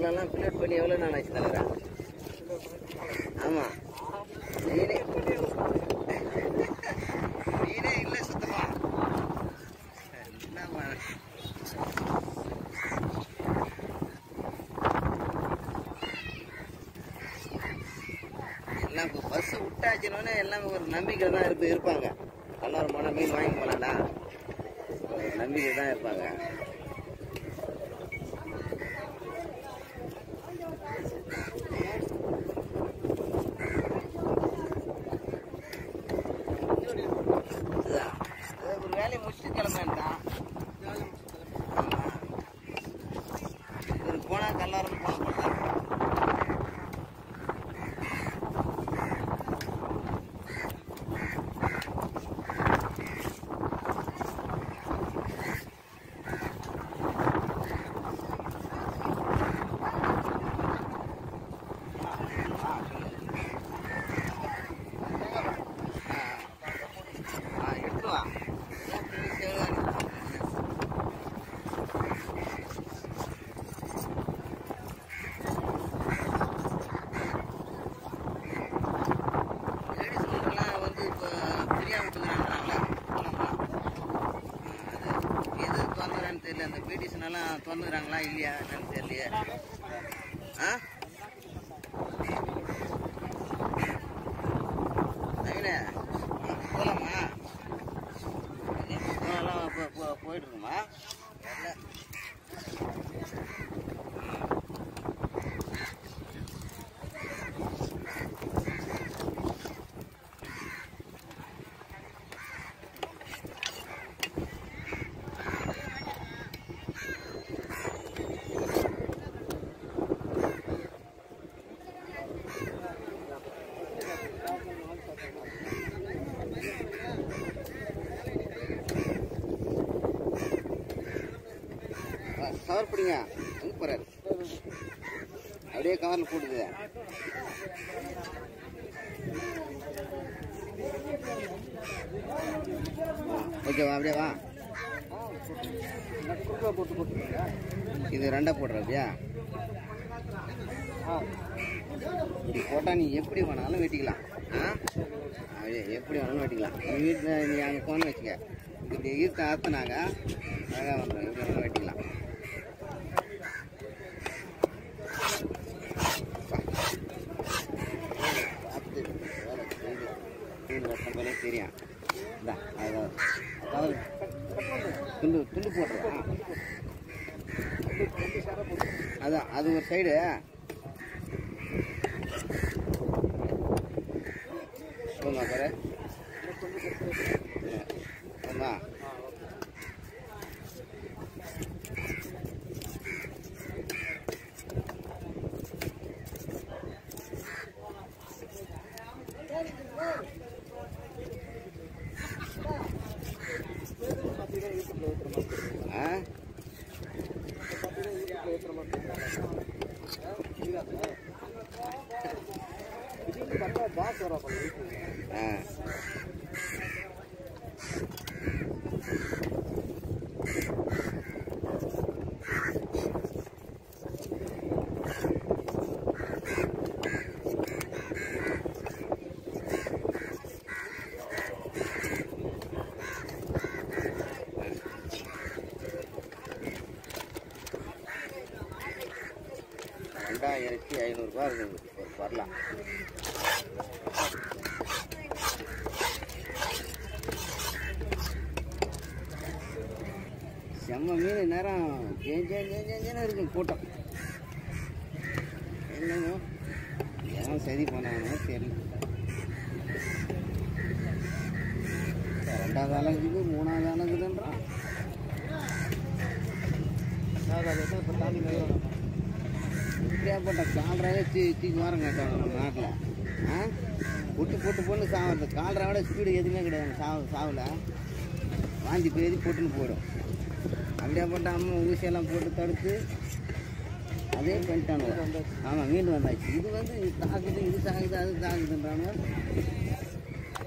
கல்லெல்லாம் பிளேட் பண்ணி எவ்வளோ நான் ஆச்சு தலைவரா ஆமாம் மீனே மீனே இல்லை சுத்தமா என்ன பண்ண? எல்லாம் இப்போ பஸ் விட்டாச்சுனோடனே எல்லாமே ஒரு நம்பிக்கை தான் இருப்பு இருப்பாங்க கல்லூரம் போனால் மீன் வாங்கி போகலாம்டா ஒரு நம்பிக்கை தான் இருப்பாங்க இதுதான். இது ஒரு வேலையை முடிச்சுட்டு கிளம்பேன்டான் ஒரு போனா கல்லாரம் போன போட்டா ஆ எடுத்து வா லேடிஸ்களுக்கெல்லாம் வந்து இப்போ ஃப்ரீயாக விட்டுக்கிறாங்களாங்களா அது எது திறந்துறான்னு தெரியல அந்த பீடிஷனெல்லாம் திறந்துக்கிறாங்களா இல்லையா என்னன்னு தெரியலையே ஆ நவீனே போகலாமா போகலாம் போ- போ- போயிட்டு இருக்குமா தெரியல கவர் பிடிங்க எங்க போறாரு அப்படியே கவர்ல போட்டுது ஓகேவா அப்படியே வா இது ரெண்டா போடுற அப்படியா இப்படி போட்டா நீ எப்படி வேணாலும் வெட்டிக்கலாம் ஆ அப்படியே எப்படி வேணாலும் வெட்டிக்கலாம் நீ வீட்டில் நீ அங்கே போன வச்சுக்க இப்படி ஈர்த்த ஆத்தினாங்க அழகாக வந்துடும் எப்படி வேணாலும் வெட்டிக்கலாம் பார்த்து வேலை செய்து மீன் வெட்டும் போலே தெரியும் இந்தா அதான் அதாவது துண்டு துண்டு போட்டுருவா அதான் அது ஒரு சைடு போமா பாரு ஆமா ஆ ஆ ரெண்டாயிரத்தி ஐநூறுரூபா இருக்குது ஒரு வரலாம் செம்ம மீன் நேரம் ஜேஞ்சேன்னு இருக்கும் கூட்டம் என்னங்க ஏன் சரி பண்ணாங்கன்னு தெரியல ரெண்டாவது அழகுது மூணாவது அழகுதுன்றான் இப்படியாப்பட்ட கால்ராவே தூ தூக்கி வாரம் காட்டுவாங்க நம்ம நாட்டில் ஆ புட்டு போட்டு போட்டு சாவது கால்ராவோட ஸ்பீடு எதுவுமே கிடையாது சாவு சாவில் வாந்தி பேதி போட்டுன்னு போயிடும் அப்படியே போட்டு அம்மா ஊசியெல்லாம் போட்டு தடுத்து அதே பண்ணிட்டானுங்க ஆமாம் மீன் வந்தாச்சு இது வந்து இது தாக்குது இது தாக்குது அது தாக்குதுன்றானுங்க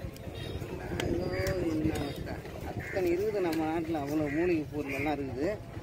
ஐயோ, என்ன அவஸ்தை. அத்தனை இருக்குது நம்ம நாட்டில் அவ்வளோ மூலிகை பொருள் எல்லாம் இருக்குது